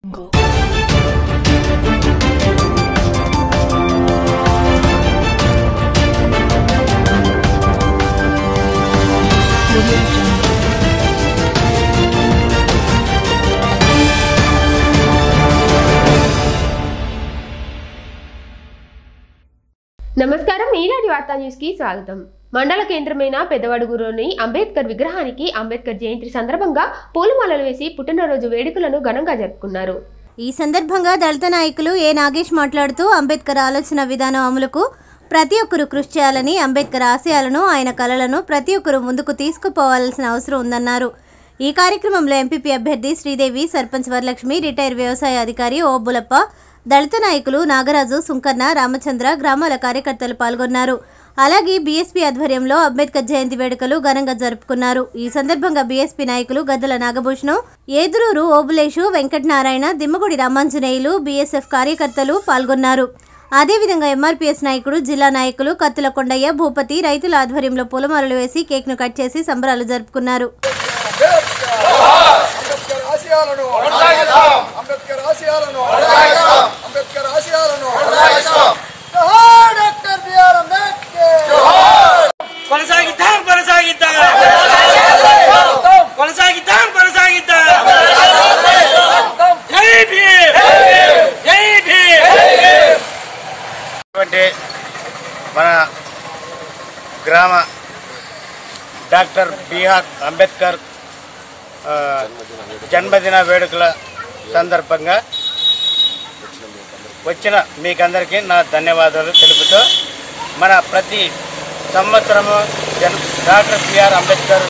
Go. Audio Jungle. నమస్కారం ఈనాటి వార్తా న్యూస్ కి స్వాగతం మండల కేంద్రమైన పెద్దవడుగురులోని అంబేద్కర్ విగ్రహానికి అంబేద్కర్ జయంతి సందర్భంగా పూలమాలలు వేసి పుట్టినరోజు వేడుకలను ఘనంగా జరుపుకున్నారు ఈ సందర్భంగా దళిత నాయకులు ఏ నాగేష్ మాట్లాడుతూ అంబేద్కర్ ఆలోచన విధానం అమలుకు ప్రతి ఒక్కరూ కృషి చేయాలని అంబేద్కర్ ఆశయాలను ఆయన కలలను ప్రతి ఒక్కరూ ముందుకు తీసుకుపోవాల్సిన అవసరం ఉందన్నారు ఈ కార్యక్రమంలో ఎంపీపీ అభ్యర్థి శ్రీదేవి సర్పంచ్ వరలక్ష్మి రిటైర్ వ్యవసాయ అధికారి ఓ బులప్ప దళిత నాయకులు నాగరాజు సుంకన్న రామచంద్ర గ్రామాల కార్యకర్తలు పాల్గొన్నారు అలాగే బీఎస్పీ ఆధ్వర్యంలో అంబేద్కర్ జయంతి వేడుకలు ఘనంగా జరుపుకున్నారు ఈ సందర్భంగా బీఎస్పీ నాయకులు గద్దల నాగభూషణం ఏదురూరు ఓబులేషు వెంకటనారాయణ దిమ్మగుడి రామాంజనేయులు బీఎస్ఎఫ్ కార్యకర్తలు పాల్గొన్నారు అదేవిధంగా ఎంఆర్పీఎస్ నాయకుడు జిల్లా నాయకులు కత్తుల కొండయ్య భూపతి రైతుల ఆధ్వర్యంలో పూలమాలలు వేసి కేక్ను కట్ చేసి సంబరాలు జరుపుకున్నారు అంబేద్కర్ ఆశయాలను అంబేద్కర్ ఆశయాలను అంబేద్కర్ ఆశయాలను జోహార్ డాక్టర్ బిఆర్ అంబేద్కర్ కొనసాగిద్దాం కొనసాగిద్దాం కొనసాగిద్దాం కొనసాగిద్దాం జై భీమ్ జై భీమ్ అటువంటి మన గ్రామ డాక్టర్ బిఆర్ అంబేద్కర్ ఆ, జన్మదిన వేడుకల సందర్భంగా వచ్చిన మీకందరికీ నా ధన్యవాదాలు తెలుపుతూ మన ప్రతి సంవత్సరము జన్ డాక్టర్ బిఆర్ అంబేద్కర్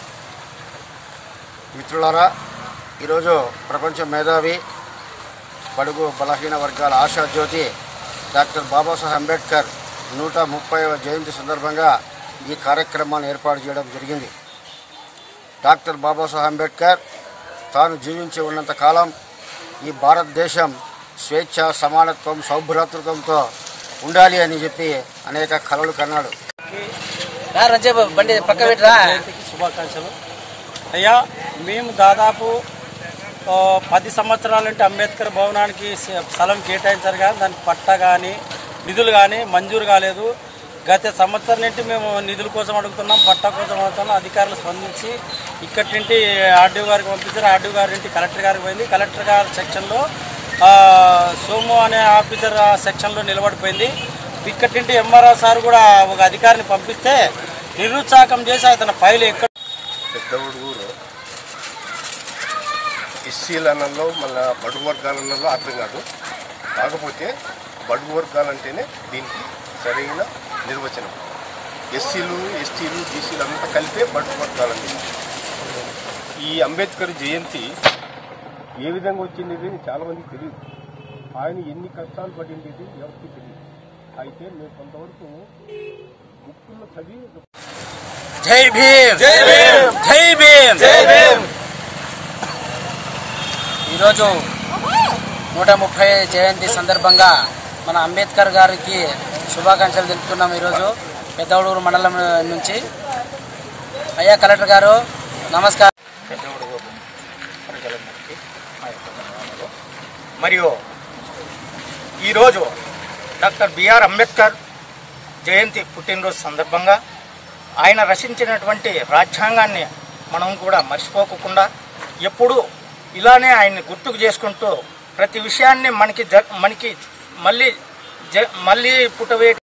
మిత్రులారా ఈరోజు ప్రపంచ మేధావి బడుగు బలహీన వర్గాల ఆశాజ్యోతి డాక్టర్ బాబాసాహెబ్ అంబేద్కర్ నూట ముప్పైవ జయంతి సందర్భంగా ఈ కార్యక్రమాన్ని ఏర్పాటు చేయడం జరిగింది డాక్టర్ బాబాసాహెబ్ అంబేద్కర్ తాను జీవించి ఉన్నంత కాలం ఈ భారతదేశం స్వేచ్ఛ సమానత్వం సౌభ్రాతృత్వంతో ఉండాలి అని చెప్పి అనేక కలలు కన్నాడు రా రంజాబ్ బండి పక్క పెట్టరా శుభాకాంక్షలు అయ్యా మేము దాదాపు ఆ, పది సంవత్సరాల నుండి అంబేద్కర్ భవనానికి స- స్థలం కేటాయించారు కానీ దానికి పట్టా కానీ నిధులు కానీ మంజూరు కాలేదు గత సంవత్సరం నుండి మేము నిధుల కోసం అడుగుతున్నాం పట్టా కోసం అడుగుతున్నాం అధికారులు స్పందించి ఇక్కడి నుండి ఆర్డీఓ గారికి పంపించారు ఆర్డీఓ గారి నుండి కలెక్టర్ గారికి పోయింది కలెక్టర్ గారి సెక్షన్లో ఆ, సోము అనే ఆఫీసర్ ఆ సెక్షన్లో నిలబడిపోయింది ఇక్కడి నుండి ఎంఆర్ఆర్ సార్ కూడా ఒక అధికారిని పంపిస్తే నిరుత్సాహం చేసి అతని ఫైల్ ఎక్కడ పెద్దవుడుగురు ఎస్సీలనల్లో మళ్ళీ బడుగు వర్గాలన్నలో అర్థం కాదు కాకపోతే బడుగు వర్గాలంటేనే దీనికి సరైన నిర్వచనం ఎస్సీలు ఎస్టీలు బీసీలు అంతా కలిపే బడుగు వర్గాలండి ఈ అంబేద్కర్ జయంతి ఏ విధంగా వచ్చింది ఇది చాలా మందికి తెలియదు ఆయన ఎన్ని కష్టాలు పడింది ఇది ఎవరికి తెలియదు అయితే మేము కొంతవరకు బుక్కుల్లో చదివి జై భీమ్ జై భీమ్ జై భీమ్ జై భీమ్ ఈరోజు నూట ముప్పై జయంతి సందర్భంగా మన అంబేద్కర్ గారికి శుభాకాంక్షలు తెలుపుతున్నాం ఈరోజు పెద్దవడూరు మండలం నుంచి అయ్యా కలెక్టర్ గారు నమస్కారం పెద్దవుడు ప్రజలందరికీ మా యొక్క ధన్యవాదాలు. మరియు ఈరోజు డాక్టర్ బిఆర్ అంబేద్కర్ జయంతి పుట్టినరోజు సందర్భంగా ఆయన రచించినటువంటి రాజ్యాంగాన్ని మనం కూడా మర్చిపోకుండా ఎప్పుడూ ఇలానే ఆయన్ని గుర్తుకు చేసుకుంటూ ప్రతి విషయాన్ని మనకి జ మనకి మళ్ళీ జ మళ్ళీ పుట్టవే